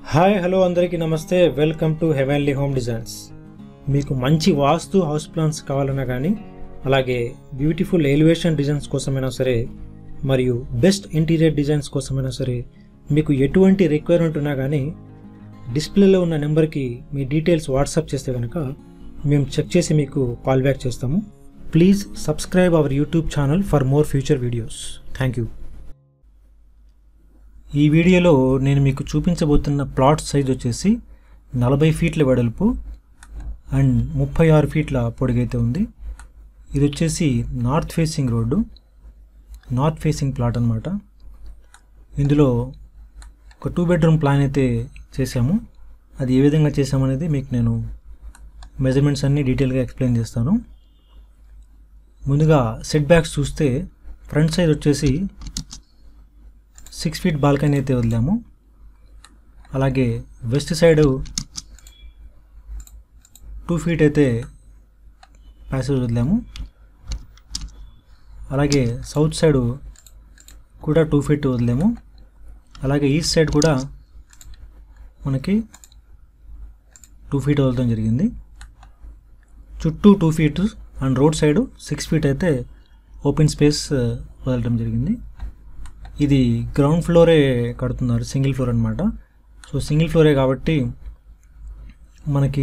hi hello అందరికీ నమస్తే welcome to heavenly home designs మీకు మంచి వాస్తు హౌస్ ప్లాన్స్ కావాలన్నా కానీ అలాగే బ్యూటిఫుల్ ఎలివేషన్ డిజైన్స్ కోసమైనా సరే మరియు బెస్ట్ ఇంటీరియర్ డిజైన్స్ కోసమైనా సరే మీకు ఎటువంటి రిక్వైర్మెంట్ ఉన్నా కానీ డిస్ప్లేలో ఉన్న నెంబర్కి మీ డీటెయిల్స్ వాట్సాప్ చేస్తే కనుక మేము చెక్ చేసి మీకు కాల్ బ్యాక్ చేస్తాము please subscribe our YouTube channel for more future videos thank you ఈ వీడియోలో నేను మీకు చూపించబోతున్న ప్లాట్ సైజ్ వచ్చేసి నలభై ఫీట్ల వెడల్పు అండ్ ముప్పై ఆరు ఫీట్ల పొడిగైతే ఉంది ఇది వచ్చేసి north facing road north facing plot అనమాట ఇందులో ఒక టూ బెడ్రూమ్ ప్లాన్ అయితే చేశాము అది ఏ విధంగా చేసామనేది మీకు నేను మెజర్మెంట్స్ అన్నీ డీటెయిల్గా ఎక్స్ప్లెయిన్ చేస్తాను ముందుగా సెట్ బ్యాక్స్ చూస్తే ఫ్రంట్ సైడ్ వచ్చేసి సిక్స్ ఫీట్ బాల్కనీ అయితే వదిలాము అలాగే వెస్ట్ సైడ్ టూ ఫీట్ అయితే ప్యాసేజ్ వదిలాము అలాగే సౌత్ సైడ్ కూడా టూ ఫీట్ వదిలాము అలాగే ఈస్ట్ సైడ్ కూడా మనకి టూ ఫీట్ వదలడం జరిగింది చుట్టూ two feet and road side six feet అయితే ఓపెన్ స్పేస్ వదలడం జరిగింది ఇది గ్రౌండ్ ఫ్లోరే కడుతున్నారు సింగిల్ ఫ్లోర్ అనమాట సో సింగిల్ ఫ్లోరే కాబట్టి మనకి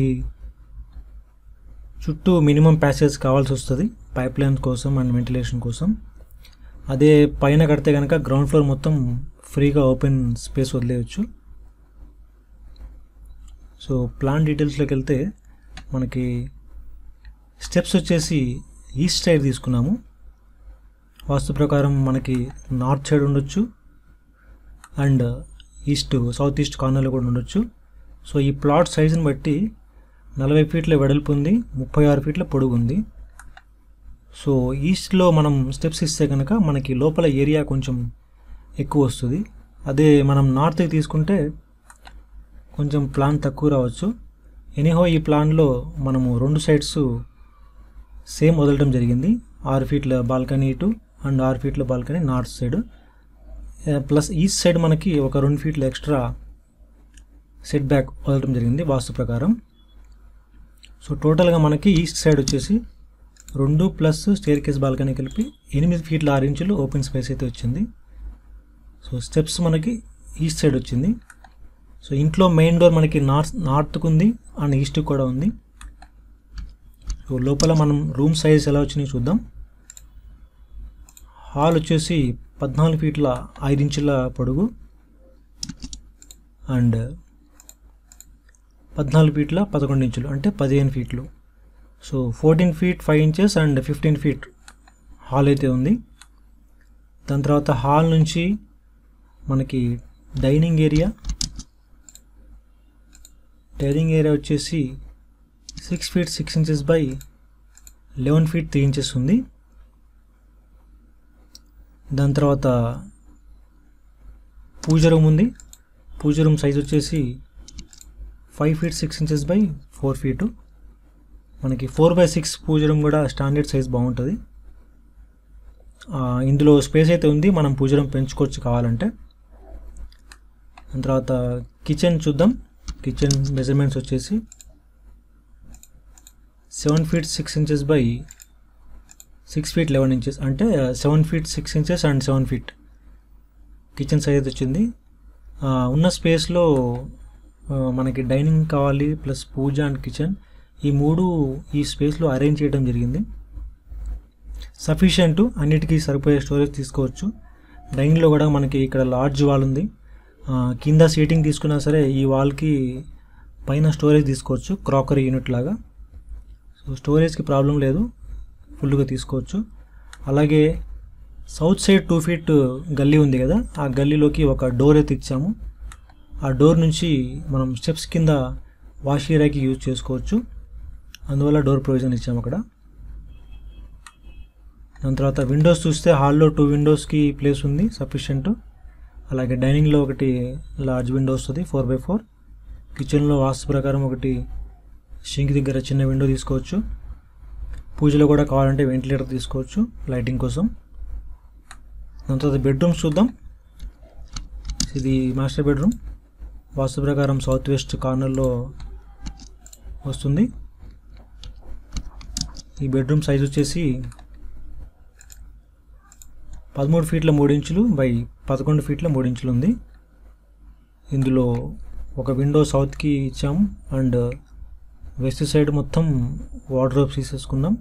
చుట్టూ మినిమం ప్యాసేజ్ కావాల్సి వస్తుంది పైప్ లైన్ కోసం అండ్ వెంటిలేషన్ కోసం అదే పైన కడితే కనుక గ్రౌండ్ ఫ్లోర్ మొత్తం ఫ్రీగా ఓపెన్ స్పేస్ వదిలేయచ్చు సో ప్లాన్ డీటెయిల్స్లోకి వెళ్తే మనకి స్టెప్స్ వచ్చేసి ఈస్ట్ సైడ్ తీసుకున్నాము వాస్తు ప్రకారం మనకి నార్త్ సైడ్ ఉండొచ్చు అండ్ ఈస్ట్ సౌత్ ఈస్ట్ కార్నర్లో కూడా ఉండొచ్చు సో ఈ ప్లాట్ సైజుని బట్టి నలభై ఫీట్ల వెడల్పు ఉంది ముప్పై ఆరు ఫీట్ల పొడుగు ఉంది సో ఈస్ట్లో మనం స్టెప్స్ ఇస్తే కనుక మనకి లోపల ఏరియా కొంచెం ఎక్కువ వస్తుంది అదే మనం నార్త్కి తీసుకుంటే కొంచెం ప్లాన్ తక్కువ రావచ్చు ఎనీహో ఈ ప్లాన్లో మనము రెండు సైడ్స్ సేమ్ వదలడం జరిగింది ఆరు ఫీట్ల బాల్కనీ ఇటు అండ్ ఆరు ఫీట్ల balcony north side plus east side మనకి ఒక రెండు ఫీట్ల ఎక్స్ట్రా సెట్ బ్యాక్ వదలడం జరిగింది వాస్తు ప్రకారం సో టోటల్గా మనకి ఈస్ట్ సైడ్ వచ్చేసి రెండు ప్లస్ స్టేర్ కేస్ బాల్కనీ కలిపి ఎనిమిది ఫీట్ల ఆరు ఇంచులు ఓపెన్ స్పేస్ అయితే వచ్చింది సో స్టెప్స్ మనకి ఈస్ట్ సైడ్ వచ్చింది సో ఇంట్లో మెయిన్ డోర్ మనకి నార్త్ నార్త్కు ఉంది అండ్ ఈస్ట్కి కూడా ఉంది సో లోపల మనం రూమ్ సైజ్ ఎలా వచ్చినాయి చూద్దాం హాల్ వచ్చేసి పద్నాలుగు ఫీట్ల ఐదు ఇంచుల పొడుగు అండ్ పద్నాలుగు ఫీట్ల పదకొండు ఇంచులు అంటే పదిహేను ఫీట్లు so fourteen feet five inches and fifteen feet hall అయితే ఉంది దాని తర్వాత హాల్ నుంచి మనకి డైనింగ్ ఏరియా డైనింగ్ ఏరియా వచ్చేసి six feet six inches by eleven feet three inches ఉంది దాని తర్వాత పూజ రూమ్ ఉంది పూజ రూమ్ సైజ్ వచ్చేసి five feet six inches by four feet మనకి four by six puja room కూడా స్టాండర్డ్ సైజ్ బాగుంటుంది ఆ, ఇందులో స్పేస్ అయితే ఉంది మనం పూజ రూమ్ పెంచుకోవచ్చు కావాలంటే దాని తర్వాత కిచెన్ చూద్దాం కిచెన్ మెజర్మెంట్స్ వచ్చేసి seven feet six inches by six feet eleven inches అంటే seven feet six inches and seven feet kitchen size వచ్చింది ఆ, ఉన్న స్పేస్లో ఆ, మనకి డైనింగ్ కావాలి ప్లస్ పూజ అండ్ కిచెన్ ఈ మూడు ఈ స్పేస్లో అరేంజ్ చేయడం జరిగింది సఫిషియంట్ అన్నిటికీ సరిపోయే స్టోరేజ్ తీసుకోవచ్చు డైనింగ్లో కూడా మనకి ఇక్కడ లార్జ్ వాల్ ఉంది ఆ, కింద సీటింగ్ తీసుకున్నా సరే ఈ వాల్కి పైన స్టోరేజ్ తీసుకోవచ్చు క్రాకరీ యూనిట్ లాగా సో స్టోరేజ్కి ప్రాబ్లం లేదు ఫుల్గా తీసుకోవచ్చు అలాగే సౌత్ సైడ్ టూ ఫీట్ గల్లీ ఉంది కదా ఆ గల్లీలోకి ఒక డోర్ అయితే ఇచ్చాము ఆ డోర్ నుంచి మనం స్టెప్స్ కింద వాష్ ఏరియాకి యూజ్ చేసుకోవచ్చు అందువల్ల డోర్ ప్రొవిజన్ ఇచ్చాము అక్కడ దాని తర్వాత విండోస్ చూస్తే హాల్లో టూ విండోస్కి ప్లేస్ ఉంది సఫిషియంట్ అలాగే డైనింగ్లో ఒకటి లార్జ్ విండో వస్తుంది ఫోర్ బై ఫోర్ కిచెన్లో వాస్తు ప్రకారం ఒకటి షింక్ దగ్గర చిన్న విండో తీసుకోవచ్చు పూజలో కూడా కావాలంటే వెంటిలేటర్ తీసుకోవచ్చు లైటింగ్ కోసం దాని తర్వాత బెడ్రూమ్స్ చూద్దాం ఇది మాస్టర్ బెడ్రూమ్ వాస్తు ప్రకారం సౌత్ వెస్ట్ కార్నర్లో వస్తుంది ఈ బెడ్రూమ్ సైజ్ వచ్చేసి పదమూడు ఫీట్ల మూడు ఇంచులు బై పదకొండు ఫీట్ల మూడు ఇంచులు ఉంది ఇందులో ఒక విండో సౌత్కి ఇచ్చాం అండ్ వెస్ట్ సైడ్ మొత్తం వార్డ్రోబ్ తీసేసుకున్నాం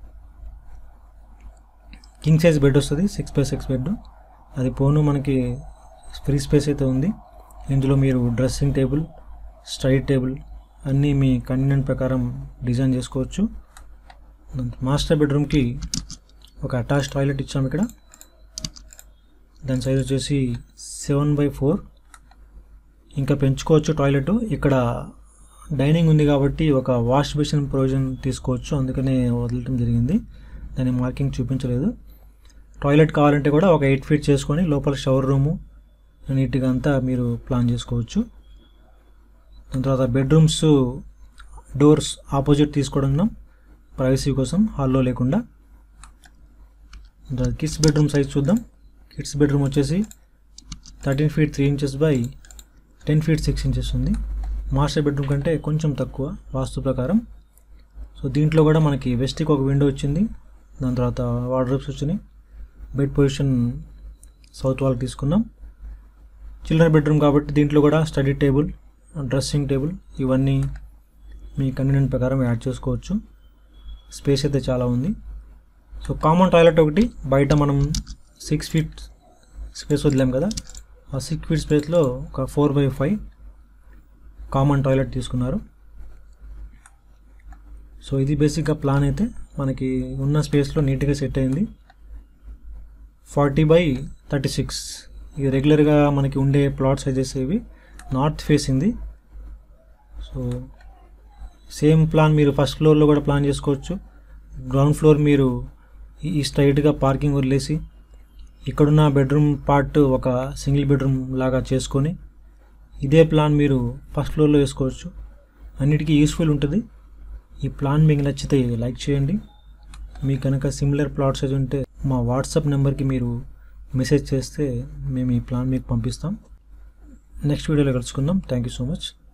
కింగ్ సైజ్ బెడ్ వస్తుంది సిక్స్ బై సిక్స్ బెడ్ అది పోను మనకి ఫ్రీ స్పేస్ అయితే ఉంది ఇందులో మీరు డ్రెస్సింగ్ టేబుల్ స్టడీ టేబుల్ అన్నీ మీ కన్వీనియంట్ ప్రకారం డిజైన్ చేసుకోవచ్చు మాస్టర్ బెడ్రూమ్కి ఒక అటాచ్ టాయిలెట్ ఇచ్చాం ఇక్కడ దాని సైజ్ వచ్చేసి సెవెన్ బై ఫోర్ ఇంకా పెంచుకోవచ్చు టాయిలెట్ ఇక్కడ డైనింగ్ ఉంది కాబట్టి ఒక వాష్ బేసిన్ ప్రొవిజన్ తీసుకోవచ్చు అందుకనే వదలటం జరిగింది దాని మార్కింగ్ చూపించలేదు టాయిలెట్ కావాలంటే కూడా ఒక ఎయిట్ ఫీట్ చేసుకొని లోపల షవర్ రూము నీట్గా అంతా మీరు ప్లాన్ చేసుకోవచ్చు దాని తర్వాత బెడ్రూమ్స్ డోర్స్ ఆపోజిట్ తీసుకోవడం ప్రైవసీ కోసం హాల్లో లేకుండా కిడ్స్ బెడ్రూమ్ సైజ్ చూద్దాం కిడ్స్ బెడ్రూమ్ వచ్చేసి thirteen feet three inches by ten feet six inches ఉంది మాస్టర్ బెడ్రూమ్ కంటే కొంచెం తక్కువ వాస్తు ప్రకారం సో దీంట్లో కూడా మనకి వెస్ట్కి ఒక విండో వచ్చింది దాని తర్వాత వార్డ్రోబ్స్ వచ్చినాయి బెడ్ పొజిషన్ సౌత్ వాల్ తీసుకున్నాం చిల్డ్రన్ బెడ్రూమ్ కాబట్టి దీంట్లో కూడా స్టడీ టేబుల్ డ్రెస్సింగ్ టేబుల్ ఇవన్నీ మీ కన్వీనియంట్ ప్రకారం యాడ్ చేసుకోవచ్చు స్పేస్ అయితే చాలా ఉంది సో కామన్ టాయిలెట్ ఒకటి బయట మనం సిక్స్ ఫీట్ స్పేస్ వదిలాం కదా ఆ సిక్స్ ఫీట్ స్పేస్లో ఒక four by five common toilet తీసుకున్నారు సో ఇది బేసిక్గా ప్లాన్ అయితే మనకి ఉన్న స్పేస్లో నీట్గా సెట్ అయింది ఫార్టీ బై థర్టీ సిక్స్ ఇది రెగ్యులర్గా మనకి ఉండే ప్లాట్ సైజెస్ ఇవి నార్త్ ఫేసింది సో సేమ్ ప్లాన్ మీరు ఫస్ట్ ఫ్లోర్లో కూడా ప్లాన్ చేసుకోవచ్చు గ్రౌండ్ ఫ్లోర్ మీరు ఈ- ఈ స్ట్రైట్గా పార్కింగ్ వదిలేసి ఇక్కడున్న బెడ్రూమ్ పార్ట్ ఒక సింగిల్ బెడ్రూమ్ లాగా చేసుకొని ఇదే ప్లాన్ మీరు ఫస్ట్ ఫ్లోర్లో వేసుకోవచ్చు అన్నిటికీ యూస్ఫుల్ ఉంటుంది ఈ ప్లాన్ మీకు నచ్చితే లైక్ చేయండి మీకు కనుక సిమిలర్ ప్లాట్స్ అయితే ఉంటే మా వాట్సాప్ నెంబర్కి మీరు మెసేజ్ చేస్తే మేము ఈ ప్లాన్ మీకు పంపిస్తాం నెక్స్ట్ వీడియోలో కలుసుకుందాం థ్యాంక్ యూ సో మచ్